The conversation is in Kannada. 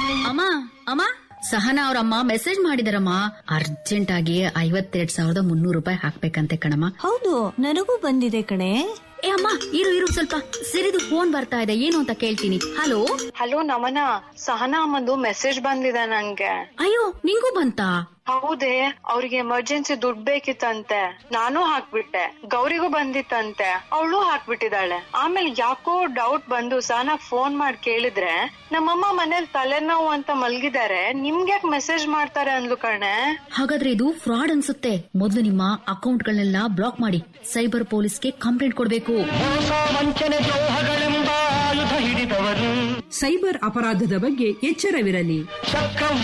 ಅಮ್ಮ ಅಮ್ಮ ಸಹನಾ ಅವ್ರಮ್ಮ ಮೆಸೇಜ್ ಮಾಡಿದಾರಮ್ಮ ಅರ್ಜೆಂಟ್ ಆಗಿ ಐವತ್ತೆರಡ್ ಸಾವಿರದ ಮುನ್ನೂರು ರೂಪಾಯಿ ಹಾಕ್ಬೇಕಂತೆ ಕಣಮ್ಮ ಹೌದು ನನಗೂ ಬಂದಿದೆ ಕಣೆ ಏ ಅಮ್ಮ ಇರು ಇರು ಸ್ವಲ್ಪ ಸಿರಿದು ಫೋನ್ ಬರ್ತಾ ಇದೆ ಏನು ಅಂತ ಕೇಳ್ತೀನಿ ಹಲೋ ಹಲೋ ನಮನ ಸಹನಾ ಅಮ್ಮಂದು ಮೆಸೇಜ್ ಬಂದಿದೆ ನಂಗೆ ಅಯ್ಯೋ ನಿಂಗೂ ಬಂತಾ ಹೌದೇ ಅವ್ರಿಗೆ ಎಮರ್ಜೆನ್ಸಿ ದುಡ್ಡು ಬೇಕಿತ್ತಂತೆ ನಾನು ಹಾಕ್ಬಿಟ್ಟೆ ಗೌರಿಗೂ ಬಂದಿತ್ತಂತೆ ಅವಳು ಹಾಕ್ಬಿಟ್ಟಿದ್ದಾಳೆ ಆಮೇಲೆ ಯಾಕೋ ಡೌಟ್ ಬಂದು ಸಹನಾ ಫೋನ್ ಮಾಡಿ ಕೇಳಿದ್ರೆ ನಮ್ಮಮ್ಮ ಮನೇಲಿ ತಲೆನೋವು ಅಂತ ಮಲ್ಗಿದ್ದಾರೆ ನಿಮ್ಗ್ಯಾಕ್ ಮೆಸೇಜ್ ಮಾಡ್ತಾರೆ ಅಂದ್ಲು ಕಣೆ ಹಾಗಾದ್ರೆ ಇದು ಫ್ರಾಡ್ ಅನ್ಸುತ್ತೆ ಮೊದಲು ನಿಮ್ಮ ಅಕೌಂಟ್ಗಳನ್ನೆಲ್ಲ ಬ್ಲಾಕ್ ಮಾಡಿ ಸೈಬರ್ ಪೊಲೀಸ್ಗೆ ಕಂಪ್ಲೇಂಟ್ ಕೊಡ್ಬೇಕು ಸೈಬರ್ ಅಪರಾಧದ ಬಗ್ಗೆ ಎಚ್ಚರವಿರಲಿ